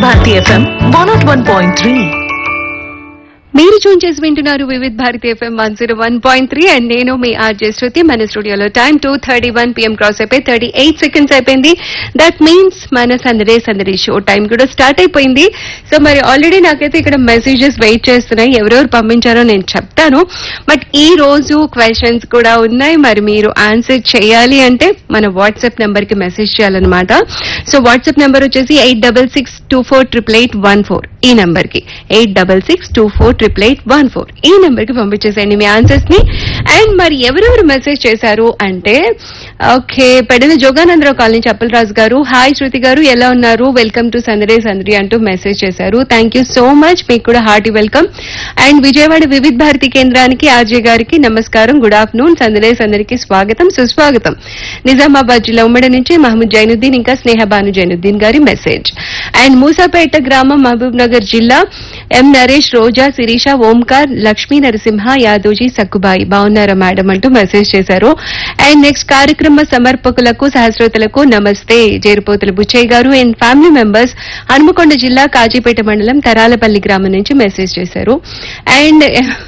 Bharati FM one nought one point three మీరు tune చేసి వింటున్నారు Vividh Bharati FM one zero one point three and నేను మీ ఆర్జే శృతి మన స్టూడియోలో time two thirty one PM cross అయిపోయి థర్టీ ఎయిట్ సెకండ్స్ అయిపోయింది దట్ మీన్స్ మన సందడే సందడి షో టైం కూడా స్టార్ట్ అయిపోయింది సో మరి ఆల్రెడీ నాకైతే ఇక్కడ మెసేజెస్ వెయిట్ చేస్తున్నాయి ఎవరెవరు పంపించారో నేను చెప్తాను బట్ ఈ రోజు క్వశ్చన్స్ కూడా ఉన్నాయి మరి మీరు ఆన్సర్ చేయాలి అంటే మన వాట్సాప్ నెంబర్ కి మెసేజ్ చేయాలన్నమాట సో వాట్సాప్ నెంబర్ వచ్చేసి eight double six two four triple eight one four ఈ నెంబర్ కి eight double six two four triple eight one four ఈ నెంబర్ కి పంపించేసేయండి మీ ఆన్సర్స్ ని అండ్ మరి ఎవరెవరు మెసేజ్ చేశారు అంటే ఓకే పెడల జోగానందరావు కాలనీ చప్పలరాజు గారు హాయ్ శృతి గారు ఎలా ఉన్నారు వెల్కమ్ టు సందడే సందడి అంటూ మెసేజ్ చేశారు థ్యాంక్ యూ సో మచ్ మీకు కూడా హార్టీ వెల్కమ్ అండ్ విజయవాడ వివిధ భారతి కేంద్రానికి ఆర్జే గారికి నమస్కారం గుడ్ ఆఫ్టర్నూన్ సందడే సందడికి స్వాగతం సుస్వాగతం నిజామాబాద్ జిల్లా ఉమ్మడి నుంచి మహమ్మద్ జైనుద్దీన్ ఇంకా స్నేహబాను జైనుద్దీన్ గారి మెసేజ్ అండ్ మూసాపేట గ్రామం మహబూబ్ నగర్ జిల్లా ఎం నరేష్ రోజా శిరీష ఓంకార్ లక్ష్మీ నరసింహ యాదోజీ సక్కుబాయి బాగున్నారా మేడం అంటూ మెసేజ్ చేశారు అండ్ నెక్స్ట్ కార్యక్రమ సమర్పకులకు సహస్రోతులకు నమస్తే జేరుపోతుల బుచ్చయ్య గారు అండ్ ఫ్యామిలీ మెంబర్స్ హనుమకొండ జిల్లా కాజీపేట మండలం తరాలపల్లి గ్రామం నుంచి మెసేజ్ చేశారు అండ్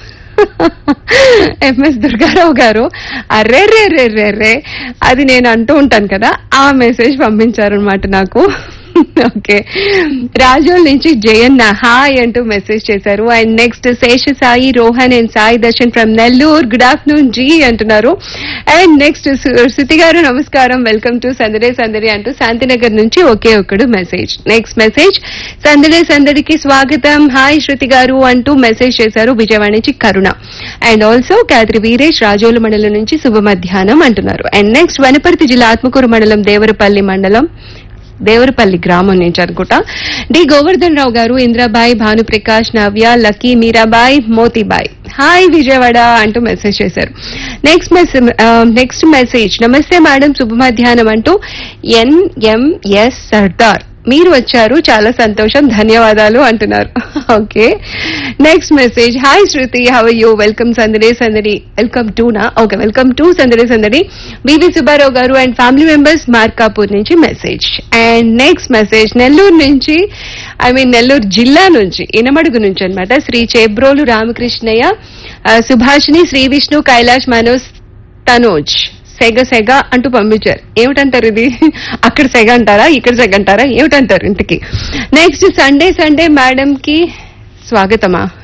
ఎంఎస్ దుర్గారావు గారు అర్రే రే రే రే రే అది నేను అంటూ ఉంటాను కదా ఆ మెసేజ్ పంపించారు అనమాట నాకు ఓకే రాజోల్ నుంచి జయన్న హాయ్ అంటూ మెసేజ్ చేశారు and next Sesha Sai Rohan and Sai Darshan from Nellore good afternoon ji అంటున్నారు అండ్ నెక్స్ట్ శృతి గారు నమస్కారం వెల్కమ్ టు సందడే సందడి అంటూ శాంతినగర్ నుంచి ఒకే ఒక్కడు మెసేజ్ నెక్స్ట్ మెసేజ్ సందడే సందడికి స్వాగతం హాయ్ శృతి గారు అంటూ మెసేజ్ చేశారు విజయవాడ నుంచి కరుణ అండ్ ఆల్సో కాద్రి వీరేష్ రాజోలు మండలం నుంచి శుభ మధ్యాహ్నం అంటున్నారు అండ్ నెక్స్ట్ వనపర్తి జిల్లా ఆత్మకూరు మండలం దేవరపల్లి మండలం దేవరపల్లి గ్రామం నుంచి అనుకుంటా డి గోవర్ధన్ రావు గారు ఇంద్రాబాయ్ భానుప్రకాష్ నవ్య లక్కీ మీరాబాయ్ మోతీబాయ్ హాయ్ విజయవాడ అంటూ మెసేజ్ చేశారు నెక్స్ట్ మెసేజ్ నెక్స్ట్ మెసేజ్ నమస్తే మేడం శుభ మధ్యాహ్నం అంటూ ఎన్ఎంఎస్ సర్దార్ మీరు వచ్చారు చాలా సంతోషం ధన్యవాదాలు అంటున్నారు okay next message hi Shruti how you welcome Sandadi Sandadi welcome to నా okay welcome to Sandadi Sandadi BV Subbarao గారు అండ్ ఫ్యామిలీ మెంబర్స్ మార్కాపూర్ నుంచి message and next message Nellore నుంచి ఐ మీన్ నెల్లూరు జిల్లా నుంచి ఇనమడుగు నుంచి అన్నమాట శ్రీ చేబ్రోలు రామకృష్ణయ్య ఆ, సుభాషిణి శ్రీ విష్ణు కైలాష్ మనోజ్ తనోజ్ సెగ సెగ అంటూ పంపించారు ఏమిటంటారు ఇది అక్కడ సెగ అంటారా ఇక్కడ సెగ అంటారా ఏమిటంటారు ఇంతకి నెక్స్ట్ సండే సండే మేడం కి స్వాగతమా